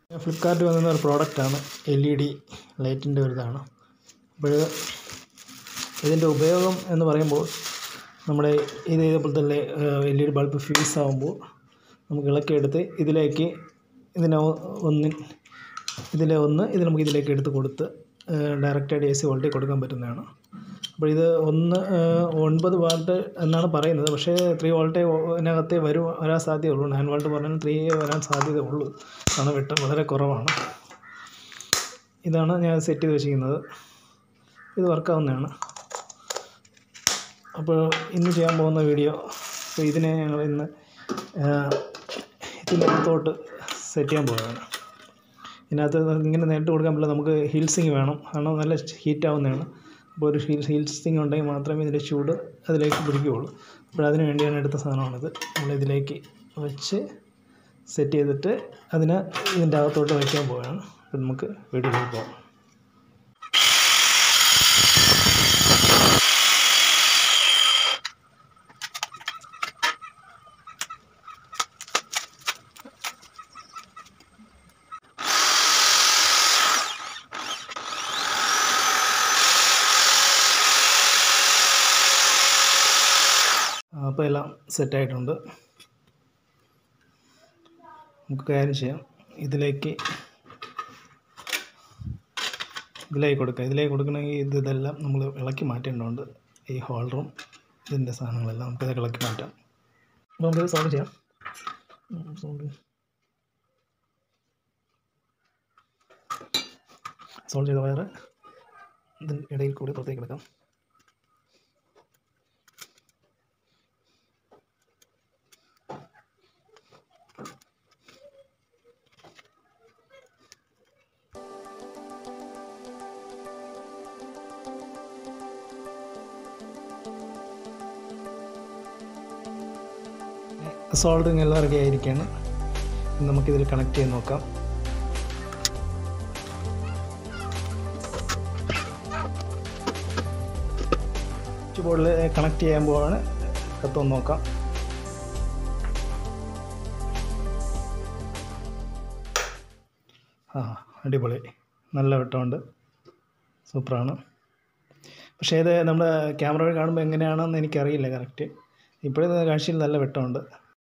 ഫ്ലിപ്കാർട്ടിൽ വന്നിരുന്ന ഒരു പ്രോഡക്റ്റാണ് എൽ ഇ ഡി ലൈറ്റിൻ്റെ ഒരു ഇതാണ് അപ്പോൾ ഇതിൻ്റെ ഉപയോഗം എന്ന് പറയുമ്പോൾ നമ്മുടെ ഇത് ഇതേപോലെ തന്നെ L E D bulb fuse ആകുമ്പോൾ നമുക്ക് ഇളക്കിയെടുത്ത് ഇതിലേക്ക് ഇതിനെ ഒന്ന് ഇതിലെ ഒന്ന് ഇത് നമുക്ക് ഇതിലേക്ക് എടുത്ത് കൊടുത്ത് ഡയറക്റ്റായിട്ട് എ സി വോൾട്ടേജ് കൊടുക്കാൻ പറ്റുന്നതാണ് അപ്പോൾ ഇത് ഒന്ന് ഒൻപത് വാൾട്ട് എന്നാണ് പറയുന്നത് പക്ഷേ ത്രീ വോൾട്ടേ ഇതിനകത്തേ വരും വരാൻ സാധ്യതയുള്ളൂ നയൻ വാൾട്ട് പറഞ്ഞാൽ ത്രീ വരാൻ സാധ്യതയുള്ളൂ കാരണം വെട്ടം വളരെ കുറവാണ് ഇതാണ് ഞാൻ സെറ്റ് ചെയ്ത് വെച്ചിരിക്കുന്നത് ഇത് വർക്കാവുന്നതാണ് അപ്പോൾ ഇന്ന് ചെയ്യാൻ പോകുന്ന വീഡിയോ അപ്പോൾ ഇതിനെ ഞങ്ങൾ ഇന്ന് ഇതിനകത്തോട്ട് സെറ്റ് ചെയ്യാൻ പോവുകയാണ് ഇതിനകത്ത് ഇങ്ങനെ നേരിട്ട് കൊടുക്കാൻ പറ്റില്ല നമുക്ക് ഹീൽസിങ് വേണം കാരണം നല്ല ഹീറ്റ് ആവുന്നതാണ് അപ്പോൾ ഒരു ഹീൽ ഹീൽസിങ് ഉണ്ടെങ്കിൽ മാത്രമേ ഇതിൻ്റെ ചൂട് അതിലേക്ക് പിടിക്കുകയുള്ളൂ അപ്പോൾ അതിന് വേണ്ടിയാണ് എടുത്ത സാധനമാണിത് നമ്മൾ ഇതിലേക്ക് വെച്ച് സെറ്റ് ചെയ്തിട്ട് അതിനെ ഇതിൻ്റെ അകത്തോട്ട് വയ്ക്കാൻ പോവുകയാണ് അപ്പോൾ നമുക്ക് വീട്ടിലേക്ക് പോകാം അപ്പോൾ എല്ലാം സെറ്റായിട്ടുണ്ട് നമുക്ക് കാര്യം ചെയ്യാം ഇതിലേക്ക് ഇതിലേക്ക് കൊടുക്കുക ഇതിലേക്ക് കൊടുക്കണമെങ്കിൽ ഇത് ഇതെല്ലാം നമ്മൾ ഇളക്കി മാറ്റേണ്ടതുണ്ട് ഈ ഹോൾഡറും ഇതിൻ്റെ സാധനങ്ങളെല്ലാം നമുക്കിതൊക്കെ ഇളക്കി മാറ്റാം അപ്പോൾ നമുക്കിത് സോൾവ് ചെയ്യാം സോൾവ് സോൾവ് ചെയ്ത വയറ് ഇതിൻ്റെ ഇടയിൽ കൂടി പുറത്തേക്ക് എടുക്കാം സോൾഡിങ് എല്ലാം റെഡി ആയിരിക്കുകയാണ് നമുക്കിതിൽ കണക്ട് ചെയ്ത് നോക്കാം സ്വിച്ച് ബോർഡിൽ കണക്ട് ചെയ്യാൻ പോവാണ് കത്തൊന്ന് നോക്കാം ആ അടിപൊളി നല്ല വെട്ടമുണ്ട് സൂപ്പറാണ് പക്ഷേ ഇത് നമ്മുടെ ക്യാമറയിൽ കാണുമ്പോൾ എങ്ങനെയാണെന്ന് എനിക്കറിയില്ല കറക്റ്റ് ഇപ്പോഴത്തെ കാഴ്ചയിൽ നല്ല വെട്ടമുണ്ട്